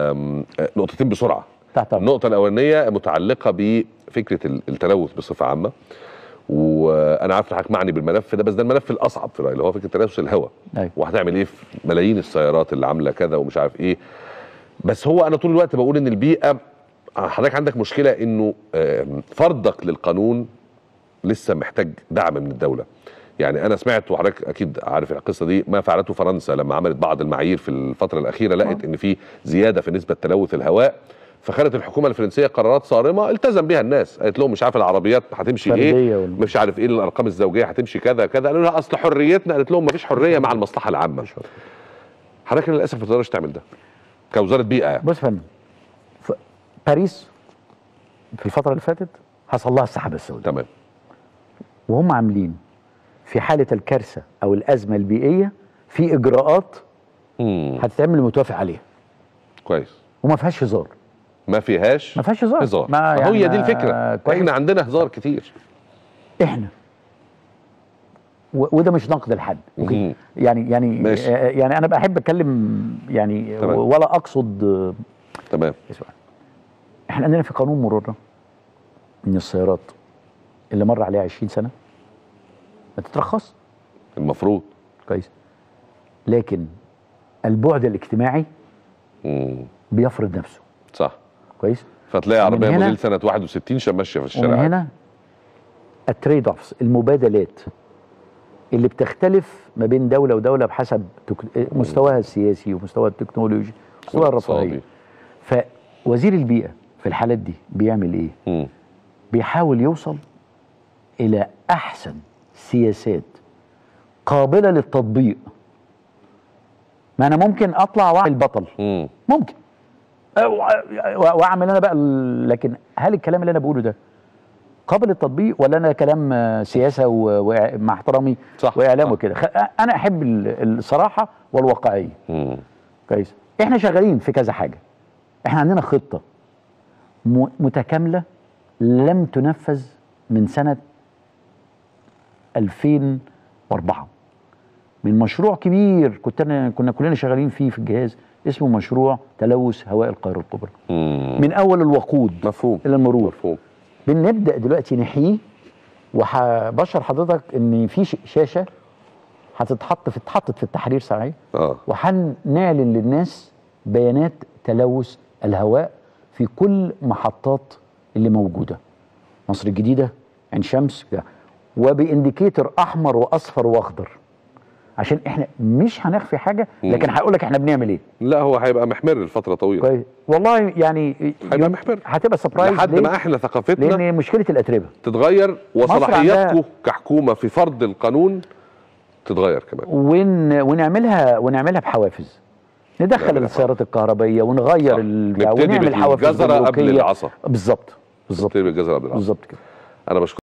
آم، آه، نقطتين بسرعه تحت أمرك. النقطه الاولانيه متعلقه بفكره ال- التلوث بصفه عامه وانا عارف حضرتك معني بالملف ده بس ده الملف الاصعب في رايي اللي هو فكره تلوث الهواء أيوة. وهتعمل ايه في ملايين السيارات اللي عامله كذا ومش عارف ايه بس هو انا طول الوقت بقول ان البيئه حضرتك عندك مشكله انه آم، فرضك للقانون لسه محتاج دعم من الدوله يعني انا سمعت وحضرتك اكيد عارف القصه دي ما فعلته فرنسا لما عملت بعض المعايير في الفتره الاخيره لقت ان في زياده في نسبه تلوث الهواء فخدت الحكومه الفرنسيه قرارات صارمه التزم بها الناس قالت لهم مش عارف العربيات هتمشي فردية ايه وال- مش عارف ايه الارقام الزوجيه هتمشي كذا كذا قالوا لها اصل حريتنا قالت لهم مفيش حريه مع المصلحه العامه حضرتك للاسف ما تقدرش تعمل ده كوزاره بيئه يعني. بص يا فندم ف- باريس في الفتره اللي فاتت حصل لها السحابه السوداء تمام وهم عاملين في حاله الكارثه او الازمه البيئيه في اجراءات مم. هتتعمل متوافق عليها كويس وما فيهاش هزار ما فيهاش ما فيهاش هزار هزار ما ما هي يعني دي الفكره ما- كويس. احنا عندنا هزار كتير احنا و- وده مش نقد لحد أوكي؟ مم. يعني يعني ماشي. آه، يعني انا بحب اتكلم يعني تمام. ولا اقصد آه، تمام اسمع احنا عندنا في قانون مرورنا ان السيارات اللي مر عليها 20 سنه ما تترخص المفروض كويس لكن البعد الاجتماعي مم. بيفرض نفسه صح كويس فتلاقي ومن عربيه هنا- موديل سنه 61 شا- ماشيه في الشارع ومن عادي. هنا التريد اوفس المبادلات اللي بتختلف ما بين دوله ودوله بحسب تك... مستواها السياسي ومستوى التكنولوجي مستوى الرفاهيه فوزير البيئه في الحالات دي بيعمل ايه؟ مم. بيحاول يوصل الى احسن سياسات قابله للتطبيق ما انا ممكن اطلع واعمل بطل مم. ممكن أه، و- واعمل انا بقى ال- لكن هل الكلام اللي انا بقوله ده قابل للتطبيق ولا انا كلام آه، سياسه و- وإع- مع احترامي صح، واعلام صح. وكده خ- انا احب ال- الصراحه والواقعيه مم. كويس احنا شغالين في كذا حاجه احنا عندنا خطه م- متكامله لم تنفذ من سنه 2004 من مشروع كبير كنت أنا كنا كلنا شغالين فيه في الجهاز اسمه مشروع تلوث هواء القاهره الكبرى مم. من اول الوقود مفهوم الى المرور مفهوم بنبدا دلوقتي نحييه وهبشر حضرتك ان في ش- شاشه هتتحط في اتحطت في التحرير صحيح اه وهنعلن للناس بيانات تلوث الهواء في كل محطات اللي موجوده مصر الجديده عين شمس كده وبانديكيتور احمر واصفر واخضر عشان احنا مش هنخفي حاجه لكن مم. هقول لك احنا بنعمل ايه لا هو هيبقى محمر لفتره طويله كويس والله يعني هيبقى محمر هتبقى سربرايز لحد ليه؟ ما احنا ثقافتنا لان مشكله الاتربه تتغير وصلاحياتكم عندها- كحكومه في فرض القانون تتغير كمان ون... ونعملها ونعملها بحوافز ندخل نعملها السيارات الكهربائيه ونغير صح. ال... نبتدي ونعمل حوافز بالجزرة قبل جمركية. العصا. بالظبط بالظبط تبتدي بالجزر قبل العصر بالظبط كده انا بشكر